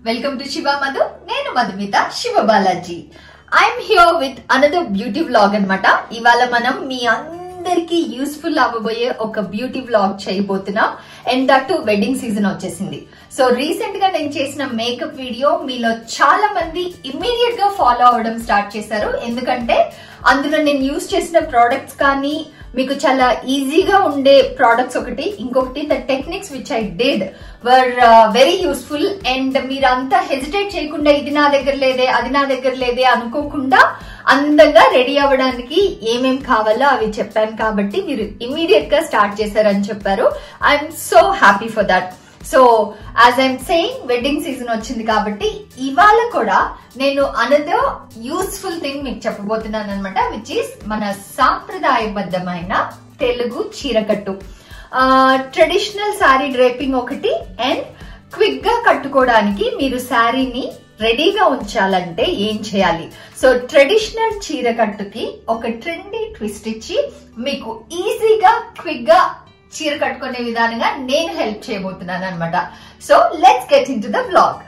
welcome to Shiva Madhu నేను Madhumitha Shiva Balaji I'm here with another beauty vlog అన్నమాట ఇవాళ మనం మీ అందరికి యూస్ఫుల్ అవ్వబోయే ఒక బ్యూటీ వ్లాగ్ చేయబోతున్నాం అండ్ దట్ వెడ్డింగ్ సీజన్ వచ్చేసింది సో రీసెంట్ గా నేను చేసిన మేకప్ వీడియో మీలో చాలా మంది ఇమ్మీడియట్ గా ఫాలో అవడం స్టార్ట్ చేశారు ఎందుకంటే అందులో నేను యూస్ చేసిన ప్రోడక్ట్స్ కానీ మీకు చాలా ఈజీగా ఉండే ప్రోడక్ట్స్ ఒకటి ఇంకొకటి the techniques which I did were very useful and మీరంతా హెజిటేట్ చేయకుండా ఇది నా దగ్గర లేదే అది నా దగ్గర లేదే అనుకోకుండా అందంగా రెడీ అవ్వడానికి ఏమేం కావాలో అవి చెప్పాను కాబట్టి మీరు ఇమీడియట్ గా స్టార్ట్ చేశారని చెప్పారు I'm so happy for that so as I'm saying wedding season వచ్చింది కాబట్టి ఇవాళ కూడా నేను అనదర్ యూస్ఫుల్ థింగ్ మీకు చెప్పబోతున్నాను అనమాట విచ్ ఈస్ మన సాంప్రదాయబద్ధమైన తెలుగు చీరకట్టు ట్రెడిషనల్ శారీ డ్రేపింగ్ ఒకటి అండ్ క్విక్ గా కట్టుకోవడానికి మీరు శారీని రెడీగా ఉంచాలంటే ఏం చేయాలి సో ట్రెడిషనల్ చీర కట్టుకి ఒక ట్రెండీ ట్విస్ట్ ఇచ్చి మీకు ఈజీగా క్విక్ గా చీర కట్టుకునే విధానంగా నేను హెల్ప్ చేయబోతున్నాను అనమాట so let's get into the blog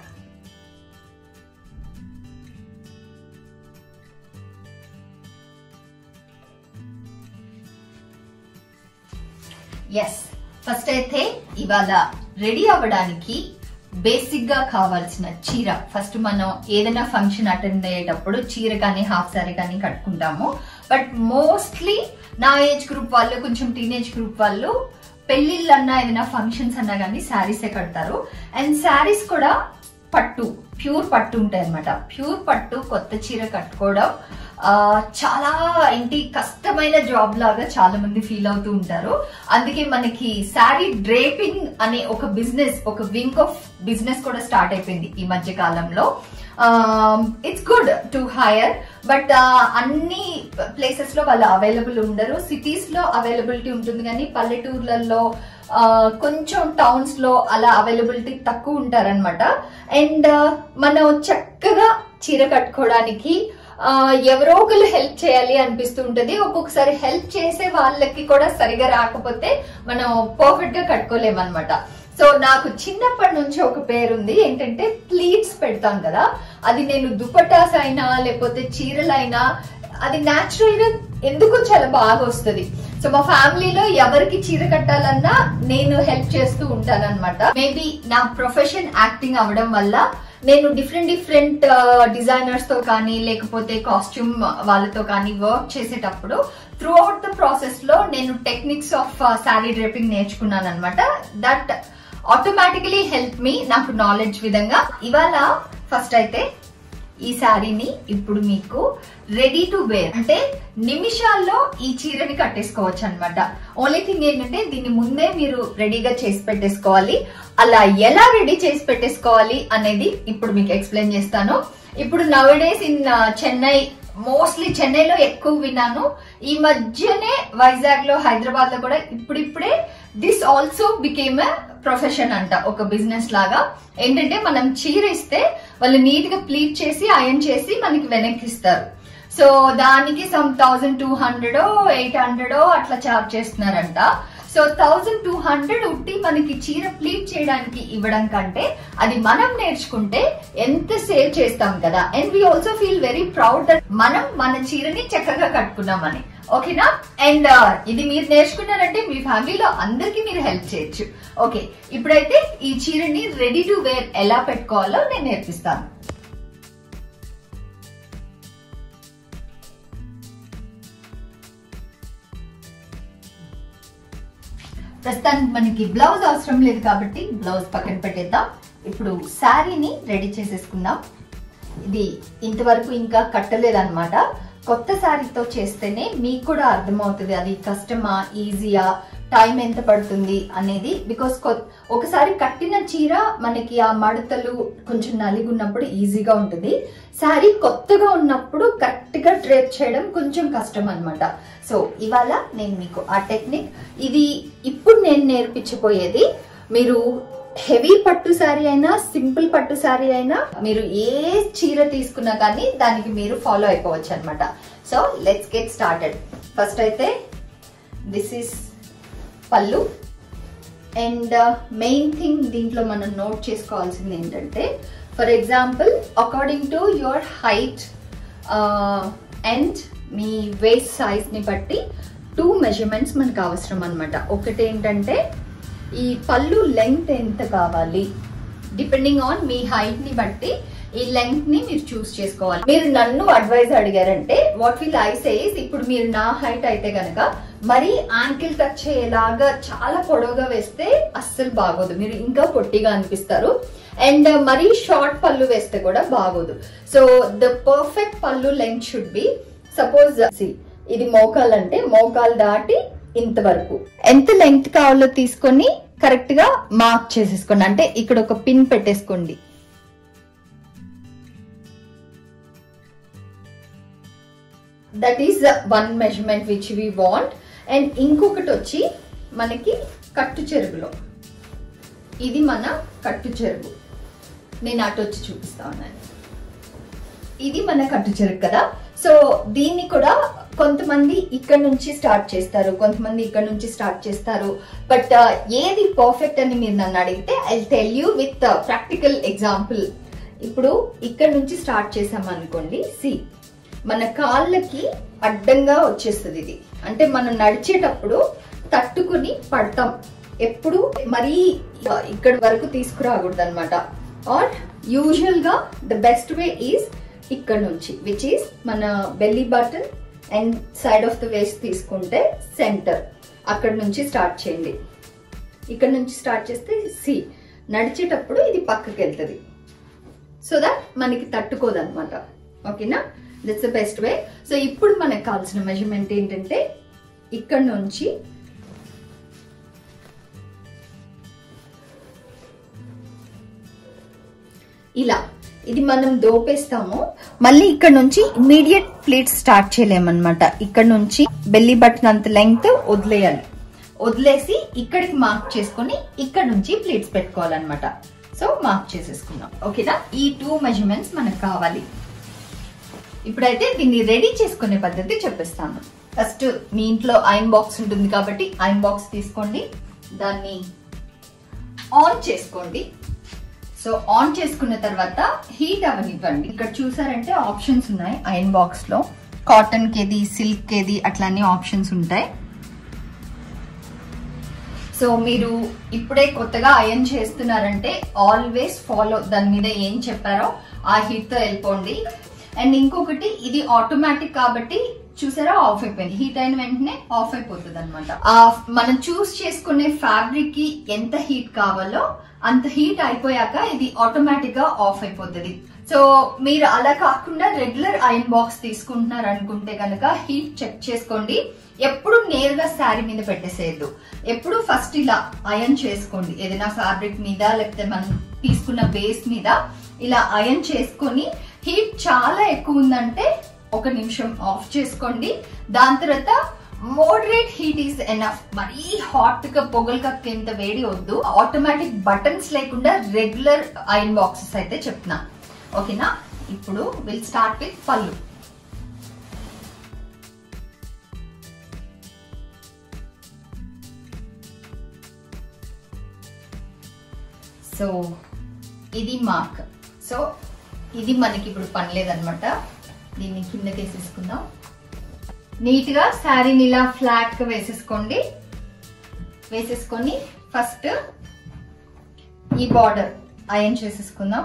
ఎస్ ఫస్ట్ అయితే ఇవాళ రెడీ అవ్వడానికి బేసిక్ గా కావాల్సిన చీర ఫస్ట్ మనం ఏదైనా ఫంక్షన్ అటెండ్ అయ్యేటప్పుడు చీర కానీ హాఫ్ సారీ కానీ కట్టుకుంటాము బట్ మోస్ట్లీ నా ఏజ్ గ్రూప్ వాళ్ళు కొంచెం టీనేజ్ గ్రూప్ వాళ్ళు పెళ్లిళ్ళు అన్నా ఏదైనా ఫంక్షన్స్ అన్నా కానీ శారీసే కడతారు అండ్ శారీస్ కూడా పట్టు ప్యూర్ పట్టు ఉంటాయి అనమాట ప్యూర్ పట్టు కొత్త చీర కట్టుకోవడం ఆ, చాలా ఏంటి కష్టమైన జాబ్ లాగా చాలా మంది ఫీల్ అవుతూ ఉంటారు అందుకే మనకి శారీ డ్రేపింగ్ అనే ఒక బిజినెస్ ఒక వింగ్ ఆఫ్ బిజినెస్ కూడా స్టార్ట్ అయిపోయింది ఈ మధ్య కాలంలో it's good to hire but అన్ని ప్లేసెస్ లో వాళ్ళు అవైలబుల్ ఉండరు సిటీస్ లో అవైలబిలిటీ ఉంటుంది కానీ పల్లెటూర్లలో ఆ, కొంచెం టౌన్స్ లో అలా అవైలబిలిటీ తక్కువ ఉంటారనమాట అండ్ మనం చక్కగా చీర కట్టుకోవడానికి ఆ, ఎవరో ఒకరు హెల్ప్ చేయాలి అనిపిస్తూ ఉంటది ఒక్కొక్కసారి హెల్ప్ చేసే వాళ్ళకి కూడా సరిగా రాకపోతే మనం పర్ఫెక్ట్ గా కట్టుకోలేమన్నమాట సో నాకు చిన్నప్పటి నుంచి ఒక పేరుంది ఏంటంటే ప్లీట్స్ పెడతాం కదా అది నేను దుపటాస్ అయినా లేకపోతే చీరలైనా అది న్యాచురల్ గా ఎందుకు చాలా బాగా వస్తుంది సో మా ఫ్యామిలీలో ఎవరికి చీర కట్టాలన్నా నేను హెల్ప్ చేస్తూ ఉంటాను అనమాట మేబీ నా ప్రొఫెషన్ యాక్టింగ్ అవడం వల్ల నేను డిఫరెంట్ డిఫరెంట్ డిజైనర్స్ తో కానీ లేకపోతే కాస్ట్యూమ్ వాళ్ళతో కానీ వర్క్ చేసేటప్పుడు త్రూ అవుట్ ద ప్రాసెస్ లో నేను టెక్నిక్స్ ఆఫ్ శారీ డ్రేపింగ్ నేర్చుకున్నాను అనమాట దట్ ఆటోమేటికలీ హెల్ప్ మీ నాకు నాలెడ్జ్ విధంగా ఇవాళ ఫస్ట్ అయితే ఈ శారీని ఇప్పుడు మీకు రెడీ టు వేర్ అంటే నిమిషాల్లో ఈ చీరని కట్టేసుకోవచ్చు అనమాట ఓన్లీ థింగ్ ఏంటంటే దీన్ని ముందే మీరు రెడీగా చేసి పెట్టేసుకోవాలి అలా ఎలా రెడీ చేసి పెట్టేసుకోవాలి అనేది ఇప్పుడు మీకు ఎక్స్ప్లెయిన్ చేస్తాను ఇప్పుడు నవడేస్ ఇన్ చెన్నై మోస్ట్లీ చెన్నైలో ఎక్కువ విన్నాను ఈ మధ్యనే వైజాగ్ లో హైదరాబాద్ లో కూడా ఇప్పుడిప్పుడే this also became a profession అంట ఒక బిజినెస్ లాగా ఏంటంటే మనం చీర ఇస్తే వాళ్ళు నీట్ గా ప్లీట్ చేసి అయన్ చేసి మనకి వెనక్కి ఇస్తారు సో దానికి some thousand two hundred eight hundred అట్లా చార్జ్ చేస్తున్నారంట సో థౌజండ్ టూ హండ్రెడ్ ఉట్టి మనకి చీర ప్లీట్ చేయడానికి ఇవ్వడం కంటే అది మనం నేర్చుకుంటే ఎంత సేవ్ చేస్తాం కదా and we also feel very proud that మనం మన చీరని చక్కగా కట్టుకున్నామని ఓకేనా అండ్ ఇది మీరు నేర్చుకున్నారంటే మీ ఫ్యామిలీలో అందరికీ మీరు హెల్ప్ చేయొచ్చు ఓకే ఇప్పుడైతే ఈ చీరని రెడీ టు వేర్ ఎలా పెట్టుకోవాలో నేను నేర్పిస్తాను ప్రస్తుతానికి మనకి బ్లౌజ్ అవసరం లేదు కాబట్టి బ్లౌజ్ పక్కన పెట్టేద్దాం ఇప్పుడు శారీని రెడీ చేసేసుకుందాం ఇది ఇంతవరకు ఇంకా కట్టలేదన్నమాట కొత్త శారీతో చేస్తేనే మీకు కూడా అర్థమవుతుంది అది కష్టమా ఈజీయా టైం ఎంత పడుతుంది అనేది బికాస్ ఒకసారి కట్టిన చీర మనకి ఆ మడతలు కొంచెం నలిగున్నప్పుడు ఈజీగా ఉంటుంది శారీ కొత్తగా ఉన్నప్పుడు కరెక్ట్ గా డ్రేప్ చేయడం కొంచెం కష్టం అన్నమాట సో ఇవాళ నేను మీకు ఆ టెక్నిక్ ఇది ఇప్పుడు నేను నేర్పించబోయేది మీరు హెవీ పట్టు శారీ అయినా సింపుల్ పట్టు శారీ అయినా మీరు ఏ చీర తీసుకున్నా కానీ దానికి మీరు ఫాలో అయిపోవచ్చు అనమాట so let's get started first అయితే దిస్ ఈస్ పళ్ళు అండ్ మెయిన్ థింగ్ దీంట్లో మనం నోట్ చేసుకోవాల్సింది ఏంటంటే for example according to your height and మీ వేస్ట్ సైజ్ ని బట్టి టూ మెజర్మెంట్స్ మనకు అవసరం అనమాట ఒకటి ఏంటంటే ఈ పళ్ళు లెంగ్త్ ఎంత కావాలి డిపెండింగ్ ఆన్ మీ హైట్ ని బట్టి ఈ లెంగ్త్ ని మీరు చూస్ చేసుకోవాలి మీరు నన్ను అడ్వైజ్ అడిగారంటే వాట్ విల్ ఐ సేస్ ఇప్పుడు మీరు నా హైట్ అయితే గనక మరీ యాంకిల్ టచ్ అయ్యేలాగా చాలా పొడవుగా వేస్తే అస్సలు బాగోదు మీరు ఇంకా పొట్టిగా అనిపిస్తారు అండ్ మరీ షార్ట్ పళ్ళు వేస్తే కూడా బాగోదు సో ద పర్ఫెక్ట్ పళ్ళు లెంగ్త్ షుడ్ బి సపోజ్ ఇది మోకాలు అంటే మోకాలు దాటి ఇంతవరకు ఎంత లెంగ్త్ కావాలో తీసుకొని కరెక్ట్ గా మార్క్ చేసేసుకోండి అంటే ఇక్కడ ఒక పిన్ పెట్టేసుకోండి that is one measurement which we want and ఇంకొకటి వచ్చి మనకి కట్టు చెరుగులో ఇది మన కట్టు చెరుగు నేను అటు వచ్చి చూపిస్తా ఉన్నాను ఇది మన కట్టు చెరుగు కదా సో దీన్ని కూడా కొంతమంది ఇక్కడ నుంచి స్టార్ట్ చేస్తారు కొంతమంది ఇక్కడ నుంచి స్టార్ట్ చేస్తారు బట్ ఏది పర్ఫెక్ట్ అని మీరు నన్ను అడిగితే I tell you with practical example ఇప్పుడు ఇక్కడ నుంచి స్టార్ట్ చేసాం అనుకోండి సి మన కాళ్ళకి అడ్డంగా వచ్చేస్తుంది ఇది అంటే మనం నడిచేటప్పుడు తట్టుకుని పడతాం ఎప్పుడు మరీ ఇక్కడ వరకు తీసుకురాకూడదు అనమాట ఆర్ యూజువల్ గా ద బెస్ట్ వే ఈజ్ ఇక్కడ నుంచి విచ్ ఈస్ మన belly button and side of the waist తీసుకుంటే సెంటర్ అక్కడ నుంచి స్టార్ట్ చేయండి ఇక్కడ నుంచి స్టార్ట్ చేస్తే సి నడిచేటప్పుడు ఇది పక్కకి వెళ్తుంది సో దట్ మనకి తట్టుకోదన్నమాట ఓకేనా that's the best way so ఇప్పుడు మనకు కావాల్సిన మెజర్మెంట్ ఏంటంటే ఇక్కడ నుంచి ఇలా ఇది మనం దోపేస్తాము మళ్ళీ ఇక్కడ నుంచి ఇమీడియట్ ప్లేట్స్ స్టార్ట్ చేయలేమన్నమాట ఇక్కడ నుంచి బెల్లీ బటన్ అంత లెంగ్త్ వదిలేయాలి వదిలేసి ఇక్కడికి మార్క్ చేసుకొని ఇక్కడ నుంచి ప్లేట్స్ పెట్టుకోవాలన్నమాట సో మార్క్ చేసేసుకున్నాం ఓకేనా ఈ టూ మెజర్మెంట్స్ మనకు కావాలి ఇప్పుడైతే దీన్ని రెడీ చేసుకునే పద్ధతి చెప్పిస్తాను ఫస్ట్ మీ ఇంట్లో ఐన్ బాక్స్ ఉంటుంది కాబట్టి ఐన్ బాక్స్ తీసుకోండి దాన్ని ఆన్ చేసుకోండి సో ఆన్ చేసుకున్న తర్వాత హీట్ అవనివ్వండి ఇక్కడ చూసారంటే ఆప్షన్స్ ఉన్నాయి ఐరన్ బాక్స్ లో కాటన్ కేది సిల్క్ కేది అట్లానే ఆప్షన్స్ ఉంటాయి సో మీరు ఇప్పుడే కొత్తగా అయన్ చేస్తున్నారంటే ఆల్వేస్ ఫాలో దాని మీద ఏం చెప్పారో ఆ హీట్ తో వెళ్ళిపోండి అండ్ ఇంకొకటి ఇది ఆటోమేటిక్ కాబట్టి చూసారా ఆఫ్ అయిపోయింది హీట్ అయిన వెంటనే ఆఫ్ అయిపోతుంది అనమాట మనం చూస్ చేసుకునే ఫ్యాబ్రిక్ కి ఎంత హీట్ కావాలో అంత హీట్ అయిపోయాక ఇది ఆటోమేటిక్ గా ఆఫ్ అయిపోతుంది సో మీరు అలా కాకుండా రెగ్యులర్ ఐరన్ బాక్స్ తీసుకుంటున్నారు అనుకుంటే కనుక హీట్ చెక్ చేసుకోండి ఎప్పుడు నేరుగా శారీ మీద పెట్టేసేయద్దు ఎప్పుడు ఫస్ట్ ఇలా అయన్ చేసుకోండి ఏదైనా ఫ్యాబ్రిక్ మీద లేకపోతే మనం తీసుకున్న బేస్ మీద ఇలా అయన్ చేసుకొని హీట్ చాలా ఎక్కువ ఉందంటే ఒక నిమిషం ఆఫ్ చేసుకోండి దాని తర్వాత మోడరేట్ హీట్ ఈస్ ఎనఫ్ మరీ హాట్ గా పొగలు కక్కేంత వేడి వద్దు ఆటోమేటిక్ బటన్స్ లేకుండా రెగ్యులర్ ఐరన్ బాక్సెస్ అయితే చెప్తున్నా ఓకేనా ఇప్పుడు విల్ స్టార్ట్ విత్ పళ్ళు సో ఇది మార్క్ సో ఇది మనకి ఇప్పుడు పనిలేదనమాట దీన్ని కిందకి వేసేసుకుందాం నీట్ గా శారీని ఇలా ఫ్లాట్ గా వేసేసుకోండి వేసేసుకొని ఫస్ట్ ఈ బార్డర్ అయన్ చేసేసుకుందాం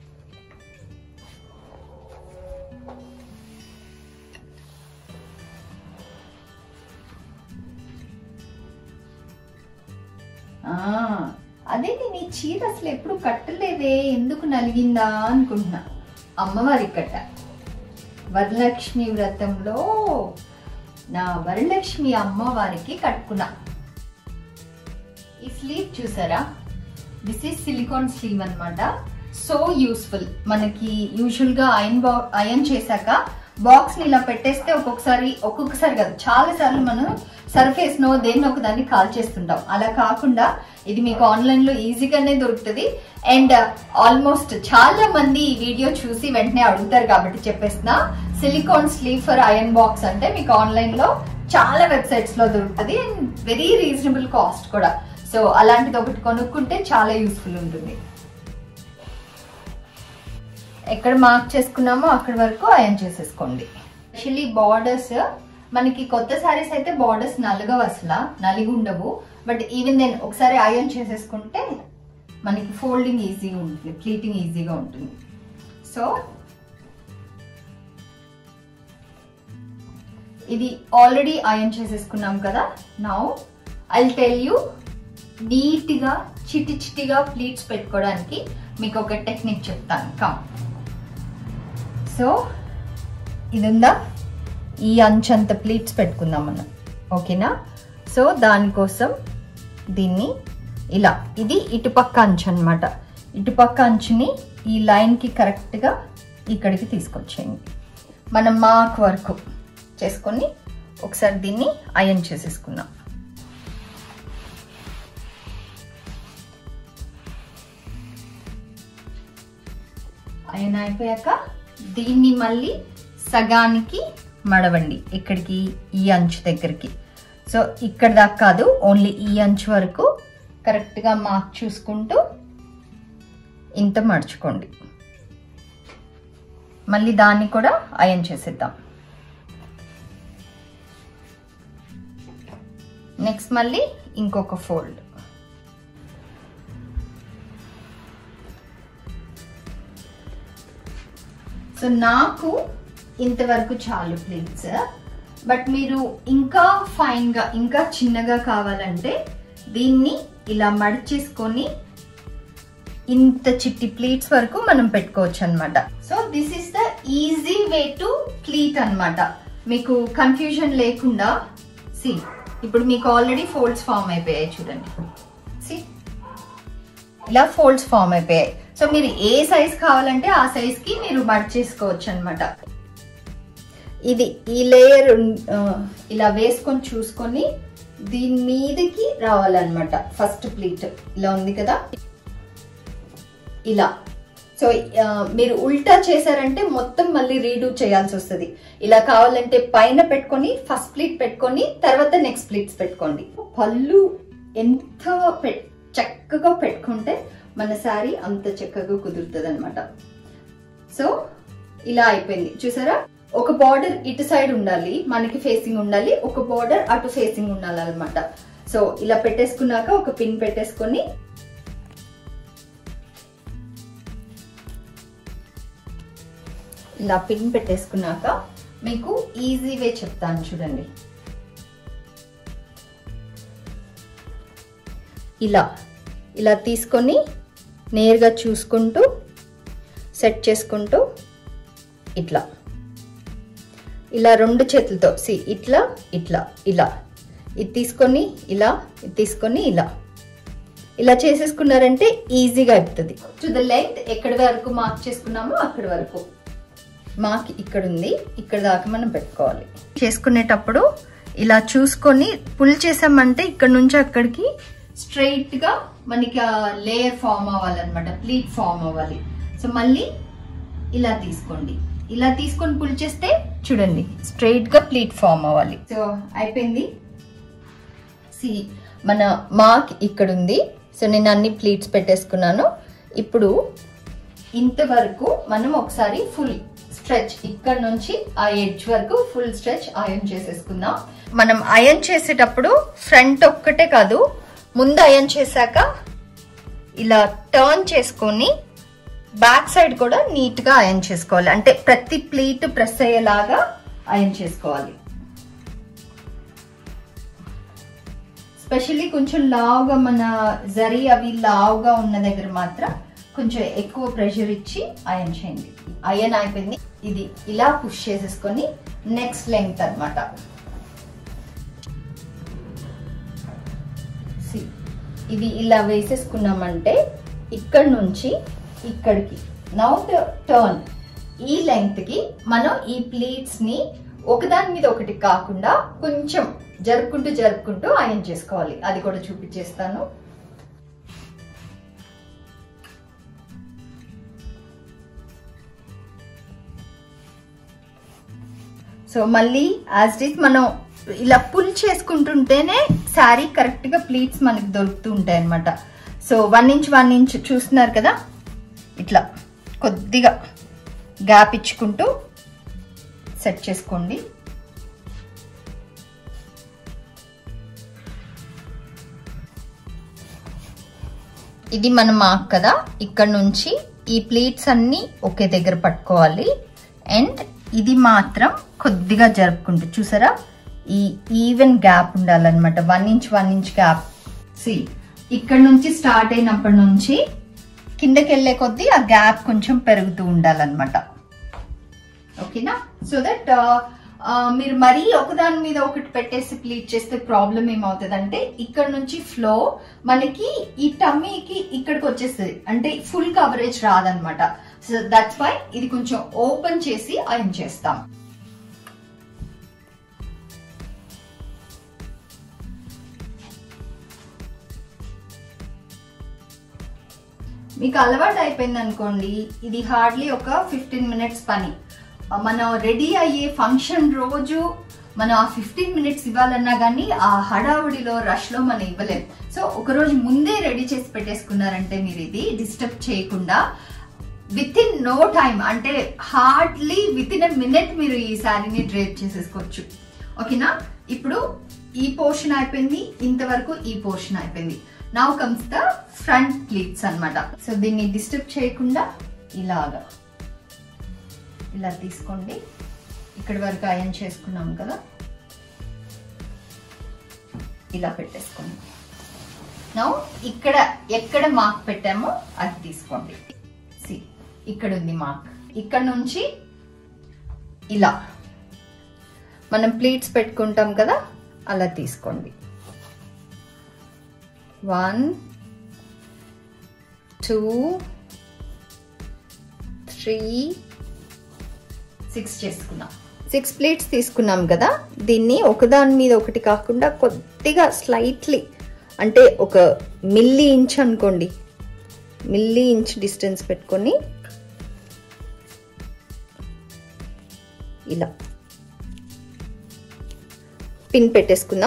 ఆ, అదే నేను ఈ చీర అసలు ఎప్పుడు కట్టలేదే ఎందుకు నలిగిందా అనుకుంటున్నా అమ్మవారి కట్ట వరలక్ష్మి వ్రతంలో నా వరలక్ష్మి అమ్మవారికి కట్టుకున్నా ఈ స్లీవ్ చూసారా దిస్ ఈస్ సిలికాన్ స్లీవ్ అన్నమాట సో యూస్ఫుల్ మనకి యూజువల్ గా ఐరన్ బా ఐరన్ చేశాక బాక్స్ ని ఇలా పెట్టేస్తే ఒక్కొక్కసారి ఒక్కొక్కసారి కాదు చాలా సార్లు మనం సర్ఫేస్ నో దేన్ని ఒక దాన్ని కాల్ చేస్తుంటాం అలా కాకుండా ఇది మీకు ఆన్లైన్ లో ఈజీగానే దొరుకుతుంది అండ్ ఆల్మోస్ట్ చాలా మంది ఈ వీడియో చూసి వెంటనే అడుగుతారు కాబట్టి చెప్పేస్తున్నా silicone sleeve for iron box అంటే మీకు ఆన్లైన్ లో చాలా వెబ్సైట్స్ లో దొరుకుతుంది అండ్ వెరీ రీజనబుల్ కాస్ట్ కూడా సో అలాంటిది ఒకటి కొనుక్కుంటే చాలా యూస్ఫుల్ ఉంటుంది ఎక్కడ మార్క్ చేసుకున్నామో అక్కడి వరకు అయన్ చేసేసుకోండి యాక్చువల్లీ బార్డర్స్ మనకి కొత్త సారీస్ అయితే బార్డర్స్ నలుగవు అసలు నలిగి ఉండవు బట్ ఈవెన్ దెన్ ఒకసారి అయన్ చేసేసుకుంటే మనకి ఫోల్డింగ్ ఈజీగా ఉంటుంది ప్లీటింగ్ ఈజీగా ఉంటుంది సో ఇది ఆల్రెడీ అయన్ చేసేసుకున్నాం కదా నౌ ఐ టెల్ యూ నీట్గా చిటి చిటిగా ప్లీట్స్ పెట్టుకోవడానికి మీకు ఒక టెక్నిక్ చెప్తాను కమ్ సో ఇది ఉందా ఈ అంచంత ప్లీట్స్ పెట్టుకుందాం మనం ఓకేనా సో దానికోసం దీన్ని ఇలా ఇది ఇటుపక్క అంచు అనమాట ఇటుపక్క అంచుని ఈ లైన్కి కరెక్ట్గా ఇక్కడికి తీసుకొచ్చేయండి మనం మార్క్ వరకు చేసుకొని ఒకసారి దీన్ని అయన్ చేసేసుకుందాం అయన్ అయిపోయాక దీన్ని మళ్ళీ సగానికి మడవండి ఇక్కడికి ఈ అంచు దగ్గరికి సో ఇక్కడ దాకా కాదు ఓన్లీ ఈ అంచు వరకు కరెక్ట్గా మార్క్ చూసుకుంటూ ఇంత మడుచుకోండి మళ్ళీ దాన్ని కూడా అయన్ చేసేద్దాం నెక్స్ట్ మళ్ళీ ఇంకొక ఫోల్డ్ సో నాకు ఇంతవరకు చాలు ప్లీట్స్ బట్ మీరు ఇంకా ఫైన్గా ఇంకా చిన్నగా కావాలంటే దీన్ని ఇలా మడిచేసుకొని ఇంత చిట్టి ప్లీట్స్ వరకు మనం పెట్టుకోవచ్చు అనమాట so this is the easy way to pleat అనమాట మీకు కన్ఫ్యూజన్ లేకుండా సి ఇప్పుడు మీకు ఆల్రెడీ ఫోల్డ్స్ ఫామ్ అయిపోయాయి చూడండి సి ఇలా ఫోల్డ్స్ ఫామ్ అయిపోయాయి సో మీరు ఏ సైజ్ కావాలంటే ఆ సైజ్ కి మీరు మడ్ చేసుకోవచ్చు అనమాట ఇది ఈ లేయర్ ఇలా వేసుకొని చూసుకొని దీని మీదకి రావాలన్నమాట ఫస్ట్ ప్లీట్ ఇలా ఉంది కదా ఇలా సో మీరు ఉల్టా చేశారంటే మొత్తం మళ్ళీ రీడూ చేయాల్సి వస్తుంది ఇలా కావాలంటే పైన పెట్టుకొని ఫస్ట్ ప్లీట్ పెట్టుకొని తర్వాత నెక్స్ట్ ప్లీట్స్ పెట్టుకోండి పళ్ళు ఎంత చక్కగా పెట్టుకుంటే మన శారీ అంత చక్కగా కుదురుతుంది అనమాట సో ఇలా అయిపోయింది చూసారా ఒక బార్డర్ ఇటు సైడ్ ఉండాలి మనకి ఫేసింగ్ ఉండాలి ఒక బార్డర్ అటు ఫేసింగ్ ఉండాలి అనమాట సో ఇలా పెట్టేసుకున్నాక ఒక పిన్ పెట్టేసుకొని ఇలా పిన్ పెట్టేసుకున్నాక మీకు ఈజీ వే చెప్తాను చూడండి ఇలా ఇలా తీసుకొని నేరుగా చూసుకుంటూ సెట్ చేసుకుంటూ ఇట్లా ఇలా రెండు చేతులతో సి ఇట్లా ఇట్లా ఇలా ఇది తీసుకొని ఇలా ఇది తీసుకొని ఇలా ఇలా చేసేసుకున్నారంటే ఈజీగా అయిపోతుంది టు ద లెంత్ ఎక్కడి వరకు మార్క్ చేసుకున్నామో అక్కడి వరకు మార్క్ ఇక్కడ ఉంది ఇక్కడ దాకా మనం పెట్టుకోవాలి చేసుకునేటప్పుడు ఇలా చూసుకొని పుల్ చేసామంటే ఇక్కడ నుంచి అక్కడికి స్ట్రైట్ గా మనకి లేయర్ ఫామ్ అవ్వాలన్నమాట ప్లీట్ ఫామ్ అవ్వాలి సో మళ్ళీ ఇలా తీసుకోండి ఇలా తీసుకొని పుల్ చేస్తే చూడండి స్ట్రైట్ గా ప్లీట్ ఫామ్ అవ్వాలి సో అయిపోయింది సి మన మార్క్ ఇక్కడ ఉంది సో నేను అన్ని ప్లీట్స్ పెట్టేసుకున్నాను ఇప్పుడు ఇంతవరకు మనం ఒకసారి ఫుల్ స్ట్రెచ్ ఇక్కడ నుంచి ఆ ఎడ్జ్ వరకు ఫుల్ స్ట్రెచ్ అయన్ చేసేసుకుందాం మనం అయన్ చేసేటప్పుడు ఫ్రంట్ ఒక్కటే కాదు ముందు అయన్ చేశాక ఇలా టర్న్ చేసుకొని బ్యాక్ సైడ్ కూడా నీట్ గా అయన్ చేసుకోవాలి అంటే ప్రతి ప్లీట్ ప్రెస్ అయ్యేలాగా అయన్ చేసుకోవాలి స్పెషల్లీ కొంచెం లావుగా మన జరీ అవి లావుగా ఉన్న దగ్గర మాత్రం కొంచెం ఎక్కువ ప్రెషర్ ఇచ్చి అయన్ చేయండి అయన్ అయిపోయింది ఇది ఇలా పుష్ చేసేసుకొని నెక్స్ట్ లెంగ్త్ అనమాట ఇది ఇలా వేసేసుకున్నామంటే ఇక్కడ నుంచి ఇక్కడికి నౌ టర్న్ ఈ లెంగ్త్ కి మనం ఈ ప్లీట్స్ ని ఒకదాని మీద ఒకటి కాకుండా కొంచెం జరుపుకుంటూ జరుపుకుంటూ అయన్ చేసుకోవాలి అది కూడా చూపించేస్తాను సో మళ్ళీ యాజ్ ఇట్ మనం ఇలా పుల్ చేసుకుంటుంటేనే శారీ కరెక్ట్ గా ప్లీట్స్ మనకి దొరుకుతూ ఉంటాయి అనమాట so one inch one inch చూస్తున్నారు కదా ఇట్లా కొద్దిగా గ్యాప్ ఇచ్చుకుంటూ సెట్ చేసుకోండి ఇది మన మార్క్ కదా ఇక్కడ నుంచి ఈ ప్లేట్స్ అన్ని ఒకే దగ్గర పట్టుకోవాలి అండ్ ఇది మాత్రం కొద్దిగా జరుపుకుంటూ చూసారా ఈ ఈవెన్ గ్యాప్ ఉండాలన్నమాట one inch one inch gap see ఇక్కడ నుంచి స్టార్ట్ అయినప్పటి నుంచి కిందకి వెళ్ళే కొద్దీ ఆ గ్యాప్ కొంచెం పెరుగుతూ ఉండాలన్నమాట ఓకేనా సో దట్ మీరు మరీ ఒకదాని మీద ఒకటి పెట్టేసి ప్లీట్ చేస్తే ప్రాబ్లం ఏమవుతుంది అంటే ఇక్కడ నుంచి ఫ్లో మనకి ఈ టమ్మీకి ఇక్కడికి వచ్చేస్తుంది అంటే ఫుల్ కవరేజ్ రాదనమాట సో దట్స్ వై ఇది కొంచెం ఓపెన్ చేసి ఐరన్ చేస్తాం మీకు అలవాటు అయిపోయింది అనుకోండి ఇది హార్డ్లీ ఒక ఫిఫ్టీన్ మినిట్స్ పని మనం రెడీ అయ్యే ఫంక్షన్ రోజు మనం ఆ ఫిఫ్టీన్ మినిట్స్ ఇవ్వాలన్నా కానీ ఆ హడావుడిలో రష్ లో మనం ఇవ్వలేం సో ఒక రోజు ముందే రెడీ చేసి పెట్టేసుకున్నారంటే మీరు ఇది డిస్టర్బ్ చేయకుండా విత్ ఇన్ నో టైం అంటే hardly within a minute మీరు ఈ శారీని డ్రేప్ చేసేసుకోవచ్చు ఓకేనా ఇప్పుడు ఈ పోర్షన్ అయిపోయింది ఇంతవరకు ఈ పోర్షన్ అయిపోయింది now comes the front pleats అన్నమాట సో దీన్ని డిస్టర్బ్ చేయకుండా ఇలాగా ఇలా తీసుకోండి ఇక్కడి వరకు అయన్ చేసుకున్నాం కదా ఇలా పెట్టేసుకోండి నౌ ఇక్కడ ఎక్కడ మార్క్ పెట్టామో అది తీసుకోండి సి ఇక్కడ ఉంది మార్క్ ఇక్కడ నుంచి ఇలా మనం ప్లీట్స్ పెట్టుకుంటాం కదా అలా తీసుకోండి వన్ టూ త్రీ సిక్స్ చేసుకున్నాం సిక్స్ ప్లేట్స్ తీసుకున్నాం కదా దీన్ని ఒకదాని మీద ఒకటి కాకుండా కొద్దిగా స్లైట్లీ అంటే ఒక మిల్లీ ఇంచ్ అనుకోండి మిల్లీ ఇంచ్ డిస్టెన్స్ పెట్టుకొని ఇలా పిన్ పెట్టేసుకుందాం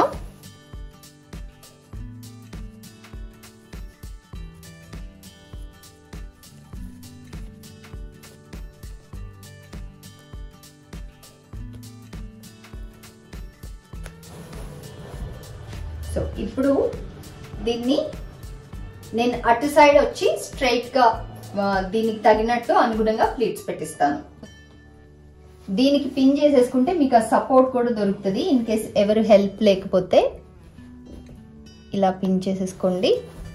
సో ఇప్పుడు దీన్ని నేను అటు సైడ్ వచ్చి స్ట్రైట్ గా ఆ, దీనికి తగినట్టు అనుగుణంగా ప్లేట్స్ పెట్టిస్తాను దీనికి పిన్ చేసేసుకుంటే మీకు ఆ సపోర్ట్ కూడా దొరుకుతుంది ఇన్ కేస్ ఎవరు హెల్ప్ లేకపోతే ఇలా పిన్ చేసేసుకోండి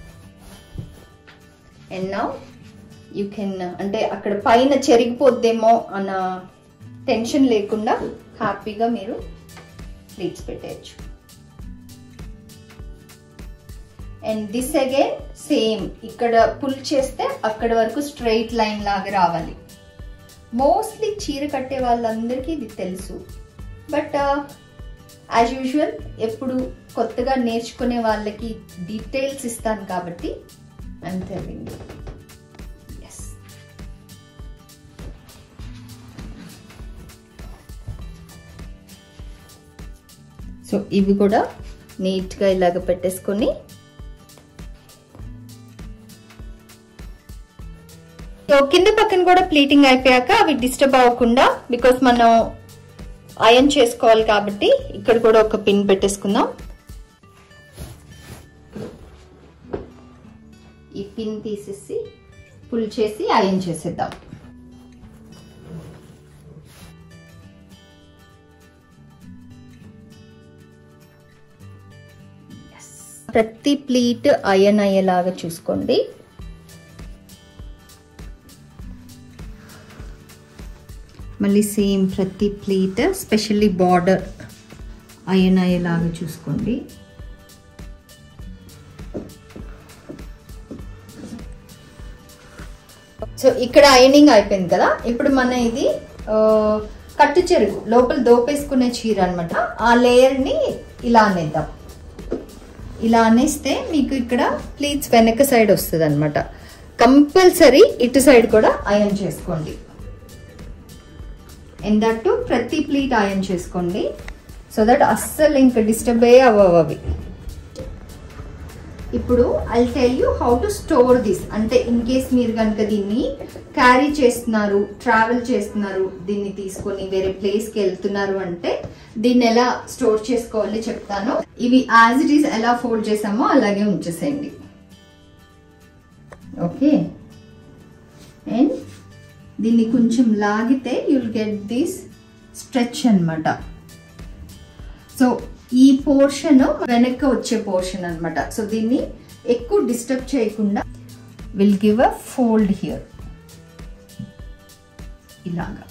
అండ్ నౌ యూ కెన్ అంటే అక్కడ పైన చెరిగిపోద్దేమో అన్న టెన్షన్ లేకుండా హ్యాపీగా మీరు ప్లేట్స్ పెట్టేయచ్చు అండ్ దిస్ అగైన్ సేమ్ ఇక్కడ పుల్ చేస్తే అక్కడ వరకు స్ట్రైట్ లైన్ లాగా రావాలి మోస్ట్లీ చీర కట్టే వాళ్ళందరికీ ఇది తెలుసు బట్ యాజ్ యూజువల్ ఎప్పుడు కొత్తగా నేర్చుకునే వాళ్ళకి డీటెయిల్స్ ఇస్తాను కాబట్టి ఐమ్ టెలింగ్ ఎస్ సో ఇవి కూడా నీట్గా ఇలాగ పెట్టేసుకొని సో కింద పక్కన కూడా ప్లీటింగ్ అయిపోయాక అవి డిస్టర్బ్ అవ్వకుండా బికాస్ మనం అయన్ చేసుకోవాలి కాబట్టి ఇక్కడ కూడా ఒక పిన్ పెట్టేసుకుందాం ఈ పిన్ తీసేసి పుల్ చేసి అయన్ చేసేద్దాం ప్రతి ప్లీట్ అయన్ అయ్యేలాగా చూసుకోండి మళ్ళీ సేమ్ ప్రతి ప్లేట్ స్పెషల్లీ బార్డర్ అయన్ అయ్యేలాగా చూసుకోండి సో ఇక్కడ అయనింగ్ అయిపోయింది కదా ఇప్పుడు మన ఇది ఆ, కట్టు చెరుగు లోపల దోపేసుకునే చీర అనమాట ఆ లేయర్ని ఇలా అనేద్దాం ఇలా అనేస్తే మీకు ఇక్కడ ప్లీట్స్ వెనక సైడ్ వస్తుంది అనమాట కంపల్సరీ ఇటు సైడ్ కూడా అయన్ చేసుకోండి ఎందట్టు ప్రతి ప్లీట్ అయన్ చేసుకోండి సో దట్ అస్సలు ఇంకా డిస్టర్బ్ అయ్యే అవ్వవు అవి ఇప్పుడు I tell you how to store this అంటే ఇన్ కేస్ మీరు కనుక దీన్ని క్యారీ చేస్తున్నారు ట్రావెల్ చేస్తున్నారు దీన్ని తీసుకొని వేరే ప్లేస్కి వెళ్తున్నారు అంటే దీన్ని ఎలా స్టోర్ చేసుకోవాలి చెప్తాను ఇవి యాజ్ ఇట్ ఈస్ ఎలా ఫోల్డ్ చేసామో అలాగే ఉంచేసేయండి ఓకే అండ్ దీన్ని కొంచెం లాగితే యుల్ గెట్ దిస్ స్ట్రెచ్ అనమాట సో ఈ పోర్షన్ వెనక్కి వచ్చే పోర్షన్ అనమాట సో దీన్ని ఎక్కువ డిస్టర్బ్ చేయకుండా will give a fold here ఇలాగా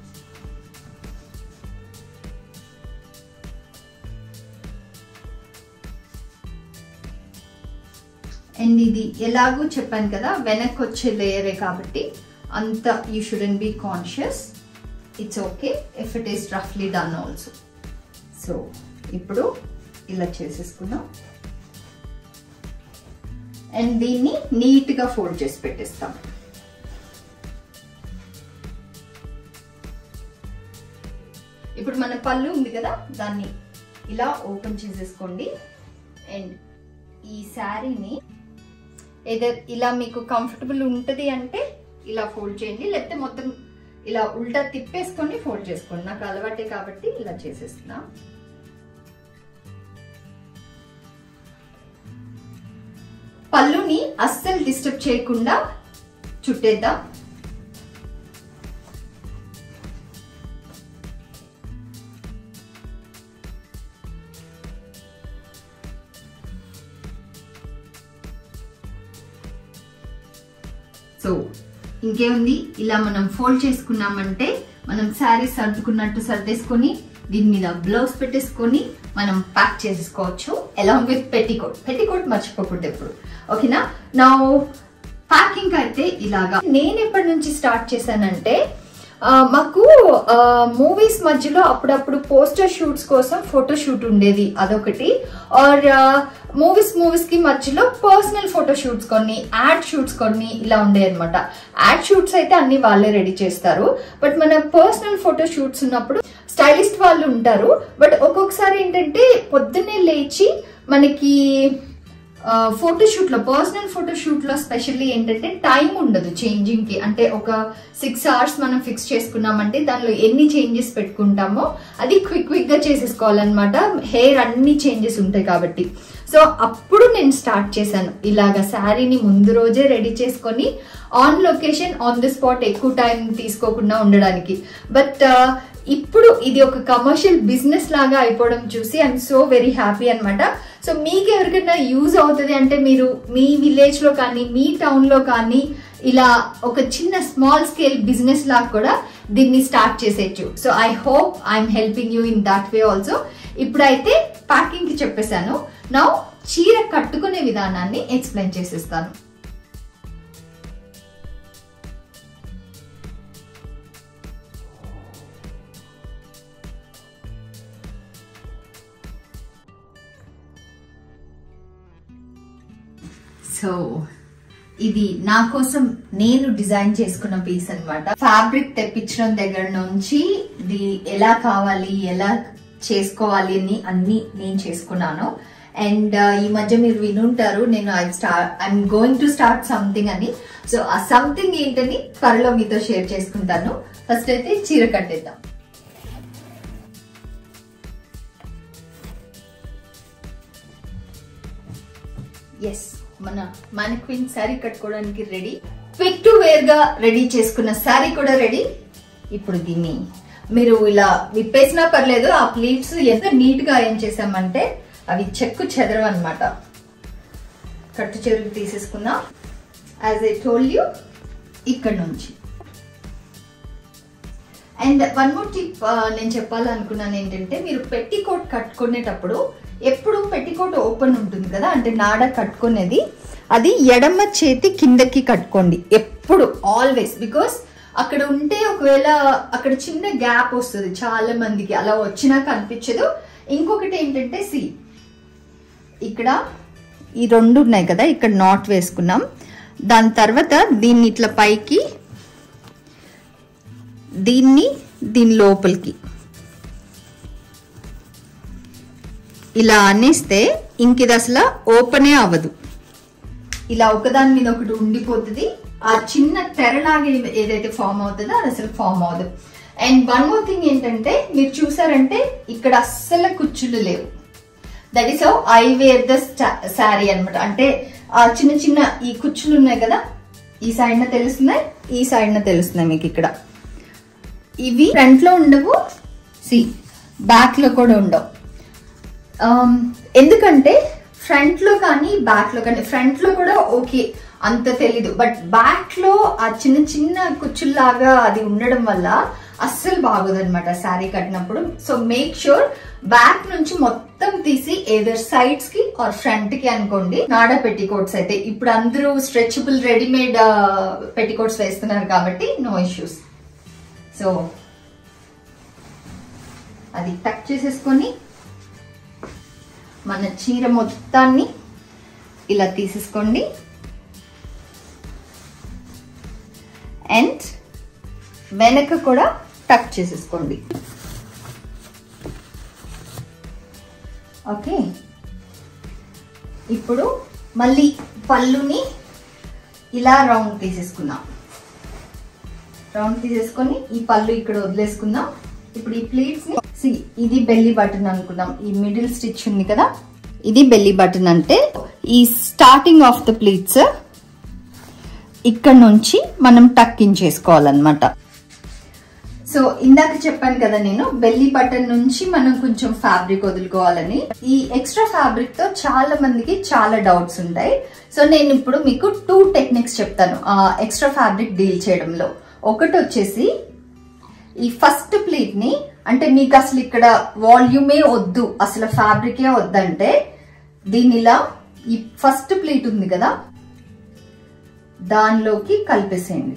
అండ్ ఇది ఎలాగో చెప్పాను కదా వెనక్కి వచ్చే లేయరే కాబట్టి అంత you shouldn't be conscious it's okay if it is రఫ్లీ డన్ ఆల్సో సో ఇప్పుడు ఇలా చేసేసుకుందాం అండ్ దీన్ని నీట్గా ఫోల్డ్ చేసి పెట్టేస్తాం ఇప్పుడు మన పళ్ళు ఉంది కదా దాన్ని ఇలా ఓపెన్ చేసేసుకోండి అండ్ ఈ శారీని ఏదో ఇలా మీకు కంఫర్టబుల్ ఉంటుంది అంటే ఇలా ఫోల్డ్ చేయండి లేకపోతే మొత్తం ఇలా ఉల్టా తిప్పేసుకొని ఫోల్డ్ చేసుకోండి నాకు అలవాటే కాబట్టి ఇలా చేసేస్తున్నా పళ్ళుని అస్సలు డిస్టర్బ్ చేయకుండా చుట్టేద్దాం సో ఇంకేముంది ఇలా మనం ఫోల్డ్ చేసుకున్నామంటే మనం శారీ సర్దుకున్నట్టు సర్దేసుకొని దీని మీద బ్లౌజ్ పెట్టేసుకొని మనం ప్యాక్ చేసేసుకోవచ్చు అలాంగ్ విత్ పెట్టికోట్ పెట్టికోట్ మర్చిపోకూడదు ఎప్పుడు ఓకేనా నా ప్యాకింగ్ అయితే ఇలాగా నేను ఎప్పటి నుంచి స్టార్ట్ చేశానంటే ఆ, మాకు మూవీస్ మధ్యలో అప్పుడప్పుడు పోస్టర్ షూట్స్ కోసం ఫోటో షూట్ ఉండేది అదొకటి ఆర్ మూవీస్ మూవీస్ కి మధ్యలో పర్సనల్ ఫోటో షూట్స్ కొన్ని యాడ్ షూట్స్ కొన్ని ఇలా ఉండేవి అనమాట యాడ్ షూట్స్ అయితే అన్ని వాళ్ళే రెడీ చేస్తారు బట్ మన పర్సనల్ ఫోటో షూట్స్ ఉన్నప్పుడు స్టైలిస్ట్ వాళ్ళు ఉంటారు బట్ ఒక్కొక్కసారి ఏంటంటే పొద్దున్నే లేచి మనకి ఫోటోషూట్ లో పర్సనల్ ఫోటోషూట్ లో స్పెషల్లీ ఏంటంటే టైం ఉండదు చేంజింగ్ కి అంటే ఒక సిక్స్ అవర్స్ మనం ఫిక్స్ చేసుకున్నామంటే దానిలో ఎన్ని చేంజెస్ పెట్టుకుంటామో అది క్విక్ క్విక్ గా చేసేసుకోవాలన్నమాట హెయిర్ అన్ని చేంజెస్ ఉంటాయి కాబట్టి సో అప్పుడు నేను స్టార్ట్ చేశాను ఇలాగ శారీని ముందు రోజే రెడీ చేసుకొని on location on the spot ఎక్కువ టైం తీసుకోకుండా ఉండడానికి బట్ ఇప్పుడు ఇది ఒక కమర్షియల్ బిజినెస్ లాగా అయిపోవడం చూసి ఐఎమ్ సో వెరీ హ్యాపీ అనమాట సో మీకు ఎవరికైనా యూజ్ అవుతుంది అంటే మీరు మీ విలేజ్ లో కానీ మీ టౌన్ లో కానీ ఇలా ఒక చిన్న స్మాల్ స్కేల్ బిజినెస్ లాగా కూడా దీన్ని స్టార్ట్ చేసేయచ్చు so I hope I'm helping you in that way also ఇప్పుడైతే ప్యాకింగ్ కి చెప్పేశాను నా చీర కట్టుకునే విధానాన్ని ఎక్స్ప్లెయిన్ చేసేస్తాను సో ఇది నా కోసం నేను డిజైన్ చేసుకున్న పీస్ అన్నమాట ఫ్యాబ్రిక్ తెప్పించడం దగ్గర నుంచి ఇది ఎలా కావాలి ఎలా చేసుకోవాలి అని అన్ని నేను చేసుకున్నాను అండ్ ఈ మధ్య మీరు వినుంటారు నేను I start I'm going to start something అని సో ఆ సంథింగ్ ఏంటని త్వరలో మీతో షేర్ చేసుకుంటాను ఫస్ట్ అయితే చీర కట్టేద్దాం ఎస్ మన మన క్వీన్ శారీ కట్టుకోవడానికి రెడీ క్విక్ టు వేర్ గా రెడీ చేసుకున్న శారీ కూడా రెడీ ఇప్పుడు దీన్ని మీరు ఇలా విప్పేసినా పర్లేదు ఆ ప్లీట్స్ ఎంత నీట్ గా ఏం చేసామంటే అవి చెక్కు చెదరవు అనమాట కట్టు చెరుకు తీసేసుకుందాం యాజ్ ఐ టోల్ యూ ఇక్కడ నుంచి అండ్ వన్ మోర్ టిప్ నేను చెప్పాలనుకున్నాను ఏంటంటే మీరు పెట్టికోట్ కట్టుకునేటప్పుడు ఎప్పుడు పెట్టికోట్ ఓపెన్ ఉంటుంది కదా అంటే నాడ కట్టుకునేది అది ఎడమ చేతి కిందకి కట్టుకోండి ఎప్పుడు ఆల్వేస్ బికాస్ అక్కడ ఉంటే ఒకవేళ అక్కడ చిన్న గ్యాప్ వస్తుంది చాలా మందికి అలా వచ్చినా కనిపించదు ఇంకొకటి ఏంటంటే సి ఇక్కడ ఈ రెండు ఉన్నాయి కదా ఇక్కడ నాట్ వేసుకున్నాం దాని తర్వాత దీన్ని ఇట్లా పైకి దీన్ని దీని లోపలికి ఇలా అనేస్తే ఇంక ఇది అసలు ఓపెనే అవ్వదు ఇలా ఒకదాని మీద ఒకటి ఉండిపోతుంది ఆ చిన్న తెరలాగా ఏదైతే ఫామ్ అవుతుందో అది అసలు ఫామ్ అవుతుంది అండ్ వన్ మోర్ థింగ్ ఏంటంటే మీరు చూసారంటే ఇక్కడ అస్సలు కుచ్చులు లేవు that is how I wear the sari అన్నమాట అంటే ఆ చిన్న చిన్న ఈ కుచ్చులు ఉన్నాయి కదా ఈ సైడ్ తెలుస్తున్నాయి ఈ సైడ్ తెలుస్తున్నాయి మీకు ఇక్కడ ఇవి ఫ్రంట్ లో ఉండవు సి బ్యాక్ లో కూడా ఉండవు Um, ఎందుకంటే ఫ్రంట్ లో కానీ బ్యాక్ లో కానీ ఫ్రంట్ లో కూడా ఓకే అంత తెలీదు బట్ బ్యాక్ లో ఆ చిన్న చిన్న కుచ్చుల్లాగా అది ఉండడం వల్ల అస్సలు బాగోదు అనమాట శారీ కట్టినప్పుడు సో మేక్ షూర్ బ్యాక్ నుంచి మొత్తం తీసి ఏదర్ సైడ్స్ కి ఆర్ ఫ్రంట్ కి అనుకోండి నాడా పెట్టికోట్స్ అయితే ఇప్పుడు అందరూ స్ట్రెచబుల్ రెడీమేడ్ పెట్టికోట్స్ వేస్తున్నారు కాబట్టి నో ఇష్యూస్ సో అది టక్ చేసేసుకొని మన చీర మొత్తాన్ని ఇలా తీసేసుకోండి అండ్ వెనక కూడా టక్ చేసేసుకోండి ఓకే ఇప్పుడు మళ్ళీ పళ్ళుని ఇలా రౌండ్ తీసేసుకుందాం రౌండ్ తీసేసుకొని ఈ పళ్ళు ఇక్కడ వదిలేసుకుందాం ఇప్పుడు ఈ ప్లీట్స్ ని see, ఇది బెల్లీ బటన్ అనుకున్నాం ఈ మిడిల్ స్టిచ్ ఉంది కదా ఇది బెల్లీ బటన్ అంటే ఈ స్టార్టింగ్ ఆఫ్ ద ప్లీట్స్ ఇక్కడ నుంచి మనం టక్కింగ్ చేసుకోవాలన్నమాట సో ఇందాక చెప్పాను కదా నేను బెల్లీ బటన్ నుంచి మనం కొంచెం ఫ్యాబ్రిక్ వదులుకోవాలని ఈ ఎక్స్ట్రా ఫ్యాబ్రిక్ తో చాలా మందికి చాలా డౌట్స్ ఉంటాయి సో నేను ఇప్పుడు మీకు టూ టెక్నిక్స్ చెప్తాను ఎక్స్ట్రా ఫ్యాబ్రిక్ డీల్ చేయడంలో ఒకటి వచ్చేసి ఈ ఫస్ట్ ప్లీట్ ని అంటే మీకు అసలు ఇక్కడ వాల్యూమే వద్దు అసలు ఫ్యాబ్రికే వద్దంటే దీని ఇలా ఈ ఫస్ట్ ప్లీట్ ఉంది కదా దానిలోకి కలిపేసేయండి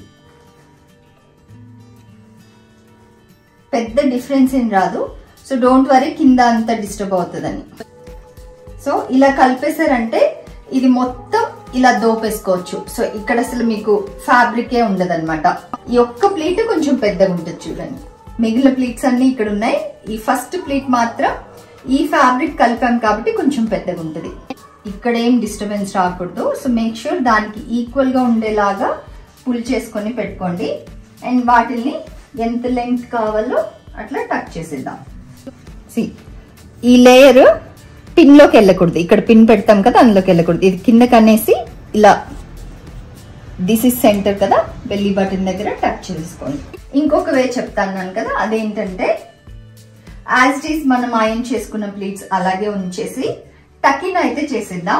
పెద్ద డిఫరెన్స్ ఏం రాదు సో డోంట్ వరీ కింద అంతా డిస్టర్బ్ అవుతుందని సో ఇలా కలిపేశారంటే ఇది మొత్తం ఇలా దోపేసుకోవచ్చు సో ఇక్కడ అసలు మీకు ఫ్యాబ్రికే ఉండదు అనమాట ఈ ఒక్క ప్లేట్ కొంచెం పెద్దగా ఉంటుంది చూడండి మిగిలిన ప్లేట్స్ అన్ని ఇక్కడ ఉన్నాయి ఈ ఫస్ట్ ప్లేట్ మాత్రం ఈ ఫ్యాబ్రిక్ కలిపాం కాబట్టి కొంచెం పెద్దగా ఉంటుంది ఇక్కడ ఏం డిస్టర్బెన్స్ రాకూడదు సో మేక్ షూర్ దానికి ఈక్వల్ గా ఉండేలాగా పుల్ చేసుకొని పెట్టుకోండి అండ్ వాటిల్ని ఎంత లెంగ్త్ కావాలో అట్లా టక్ చేసేద్దాం సి ఈ లేయర్ పిన్ లోకి వెళ్ళకూడదు ఇక్కడ పిన్ పెడతాం కదా అందులోకి వెళ్ళకూడదు ఇది కిందకి అనేసి ఇలా దిస్ ఇస్ సెంటర్ కదా బెల్లీ బటన్ దగ్గర టచ్ చేసుకోండి ఇంకొక వే చెప్తాను కదా అదేంటంటే యాజ్ ఇట్ ఈస్ మనం ఆయన చేసుకున్న ప్లీట్స్ అలాగే ఉంచేసి టకిన్ అయితే చేసేద్దాం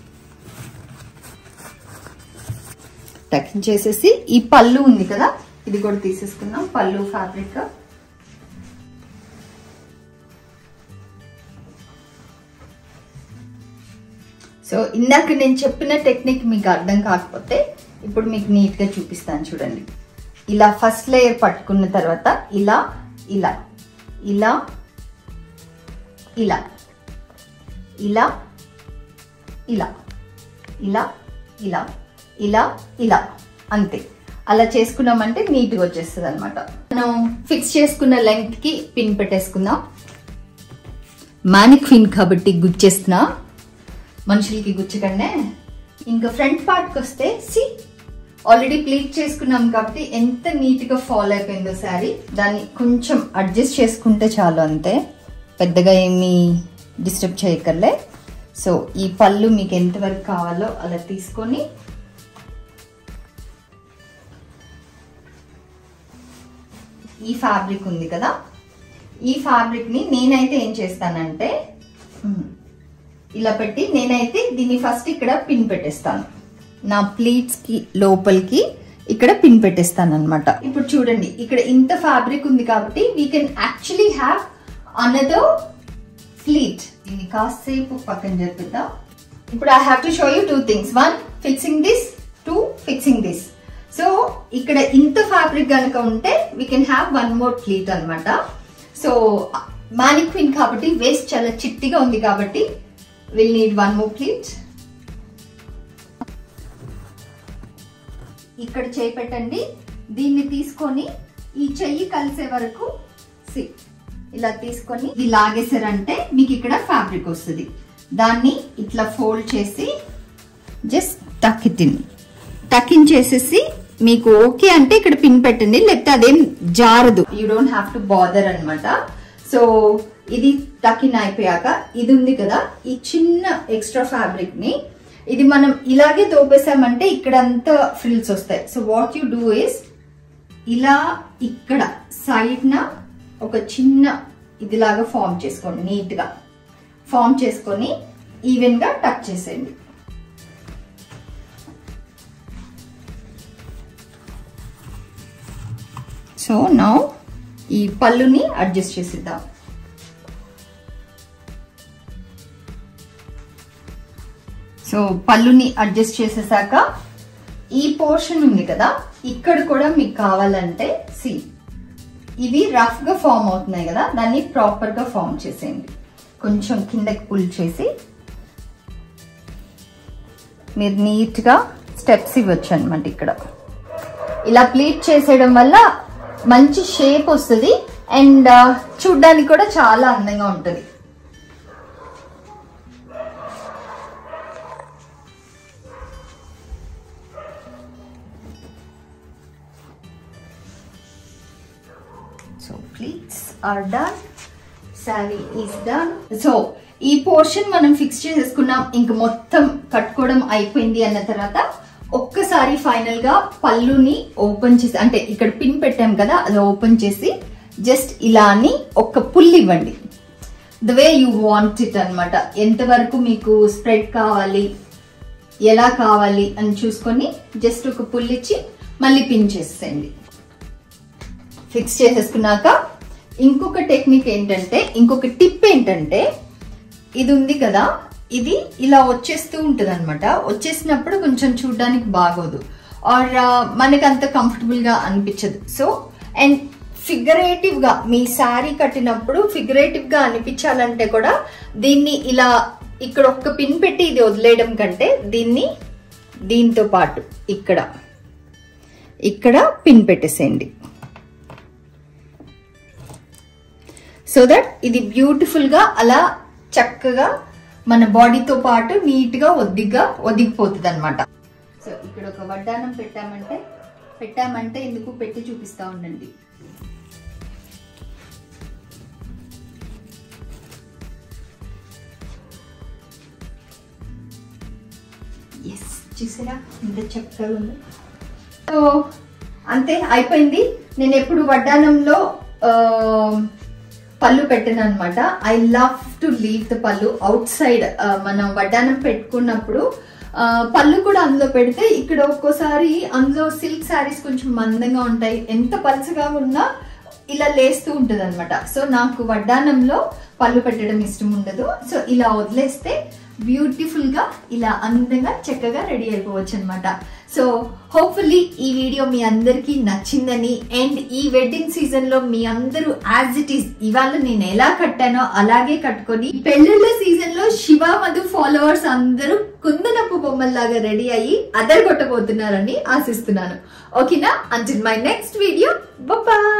టకిన్ చేసేసి ఈ పళ్ళు ఉంది కదా ఇది కూడా తీసేసుకుందాం పళ్ళు ఫ్యాబ్రిక్ సో ఇందాక నేను చెప్పిన టెక్నిక్ మీకు అర్థం కాకపోతే ఇప్పుడు మీకు నీట్ గా చూపిస్తాను చూడండి ఇలా ఫస్ట్ లేయర్ పట్టుకున్న తర్వాత ఇలా ఇలా ఇలా ఇలా ఇలా ఇలా ఇలా ఇలా ఇలా ఇలా అంతే అలా చేసుకున్నామంటే నీట్ గా వచ్చేస్తుంది అనమాట మనం ఫిక్స్ చేసుకున్న లెంగ్త్ కి పిన్ పెట్టేసుకుందాం మానిక్విన్ కాబట్టి గుచ్చేస్తున్నా మనుషులకి గుచ్చకండే ఇంకా ఫ్రంట్ పార్ట్కి వస్తే సి ఆల్రెడీ ప్లీట్ చేసుకున్నాం కాబట్టి ఎంత నీట్ గా ఫాలో అయిపోయిందో శారీ దాన్ని కొంచెం అడ్జస్ట్ చేసుకుంటే చాలు అంతే పెద్దగా ఏమీ డిస్టర్బ్ చేయక్కర్లే సో ఈ పళ్ళు మీకు ఎంతవరకు కావాలో అలా తీసుకొని ఈ ఫ్యాబ్రిక్ ఉంది కదా ఈ ఫ్యాబ్రిక్ ని నేనైతే ఏం చేస్తానంటే ఉమ్, ఇలా పెట్టి నేనైతే దీన్ని ఫస్ట్ ఇక్కడ పిన్ పెట్టేస్తాను నా ప్లీట్స్ కి లోపలికి ఇక్కడ పిన్ పెట్టేస్తాను అనమాట ఇప్పుడు చూడండి ఇక్కడ ఇంత ఫ్యాబ్రిక్ ఉంది కాబట్టి we can actually have another pleat దీన్ని కాసేపు పక్కన జరిపిద్దాం ఇప్పుడు I have to show you two things one fixing this two fixing this so ఇక్కడ ఇంత ఫ్యాబ్రిక్ కనుక ఉంటే we can have one more pleat అన్నమాట సో మానిక్విన్ కాబట్టి వేస్ట్ చాలా చిట్టిగా ఉంది కాబట్టి will need one more pleat ఇక్కడ చేయి పెట్టండి దీన్ని తీసుకొని ఈ చెయ్యి కలిసే వరకు సి ఇలా తీసుకొని ఇది లాగేసారంటే మీకు ఇక్కడ ఫ్యాబ్రిక్ వస్తుంది దాన్ని ఇట్లా ఫోల్డ్ చేసి జస్ట్ టక్ ఇట్ ఇన్ టక్ ఇన్ చేసేసి మీకు ఓకే అంటే ఇక్కడ పిన్ పెట్టండి లేకపోతే అదేం జారదు you don't have to bother అనమాట సో ఇది టక్ ఇన్ అయిపోయాక ఇది ఉంది కదా ఈ చిన్న ఎక్స్ట్రా ఫ్యాబ్రిక్ ని ఇది మనం ఇలాగే తోపేసామంటే ఇక్కడ అంతా ఫ్రిల్స్ వస్తాయి so what you do is ఇలా ఇక్కడ సైడ్ న ఒక చిన్న ఇదిలాగా ఫామ్ చేసుకోండి నీట్ గా ఫామ్ చేసుకొని ఈవెన్ గా టచ్ చేసేయండి సో నా ఈ పళ్ళుని అడ్జస్ట్ చేసిద్దాం సో పళ్ళుని అడ్జస్ట్ చేసేసాక ఈ పోర్షన్ ఉంది కదా ఇక్కడ కూడా మీకు కావాలంటే సి ఇవి రఫ్ గా ఫామ్ అవుతున్నాయి కదా దాన్ని ప్రాపర్ గా ఫామ్ చేసేయండి కొంచెం కిందకి పుల్ చేసి మీరు నీట్ గా స్టెప్స్ ఇవ్వచ్చు అనమాట ఇక్కడ ఇలా ప్లీట్ చేసేయడం వల్ల మంచి షేప్ వస్తుంది అండ్ చూడ్డానికి కూడా చాలా అందంగా ఉంటుంది so pleats are done sari is done so ఈ పోర్షన్ మనం ఫిక్స్ చేసేసుకున్నాం ఇంక మొత్తం కట్టుకోవడం అయిపోయింది అన్న తర్వాత ఒక్కసారి ఫైనల్ గా పళ్ళుని ఓపెన్ చేసి అంటే ఇక్కడ పిన్ పెట్టాం కదా అది ఓపెన్ చేసి జస్ట్ ఇలా అని ఒక పుల్ ఇవ్వండి the way you want it అనమాట ఎంతవరకు మీకు స్ప్రెడ్ కావాలి ఎలా కావాలి అని చూసుకొని జస్ట్ ఒక పుల్ ఇచ్చి మళ్ళీ పిన్ చేసేయండి ఫిక్స్ చేసేసుకున్నాక ఇంకొక టెక్నిక్ ఏంటంటే ఇంకొక టిప్ ఏంటంటే ఇది ఉంది కదా ఇది ఇలా వచ్చేస్తూ ఉంటుంది అనమాట వచ్చేసినప్పుడు కొంచెం చూడడానికి బాగోదు ఆర్ మనకి అంత కంఫర్టబుల్ గా అనిపించదు సో అండ్ ఫిగరేటివ్ గా మీ శారీ కట్టినప్పుడు ఫిగరేటివ్ గా అనిపించాలంటే కూడా దీన్ని ఇలా ఇక్కడ ఒక్క పిన్ పెట్టి ఇది వదిలేయడం కంటే దీన్ని దీంతో పాటు ఇక్కడ ఇక్కడ పిన్ పెట్టేసేయండి సో దట్ ఇది బ్యూటిఫుల్ గా అలా చక్కగా మన బాడీతో పాటు నీట్ గా ఒద్దిగ్గా ఒదిగిపోతుంది అనమాట సో ఇక్కడ ఒక వడ్డానం పెట్టామంటే పెట్టామంటే ఎందుకు పెట్టి చూపిస్తా ఉండండి ఎస్ చూసారా ఇంత చక్కగా ఉంది సో అంతే అయిపోయింది నేను ఎప్పుడు వడ్డానంలో ఆ, పళ్ళు పెట్టాను అనమాట I love to leave the pallu outside మనం వడ్డానం పెట్టుకున్నప్పుడు ఆ, పళ్ళు కూడా అందులో పెడితే ఇక్కడ ఒక్కోసారి అందులో సిల్క్ శారీస్ కొంచెం మందంగా ఉంటాయి ఎంత పలుచగా ఉన్నా ఇలా లేస్తూ ఉంటుంది అనమాట సో నాకు వడ్డానంలో పళ్ళు పెట్టడం ఇష్టం ఉండదు సో ఇలా వదిలేస్తే బ్యూటిఫుల్ గా ఇలా అందంగా చక్కగా రెడీ అయిపోవచ్చు అనమాట సో హోప్ఫుల్లీ ఈ వీడియో మీ అందరికీ నచ్చిందని అండ్ ఈ వెడ్డింగ్ సీజన్ లో మీ అందరూ యాజ్ ఇట్ ఈస్ ఇవాళ నేను ఎలా కట్టానో అలాగే కట్టుకొని పెళ్లిళ్ళ సీజన్ లో శివ మధు ఫాలోవర్స్ అందరూ కుందనప్పు బొమ్మల్లాగా రెడీ అయ్యి అదర్ కొట్టబోతున్నారని ఆశిస్తున్నాను ఓకేనా until my next video bye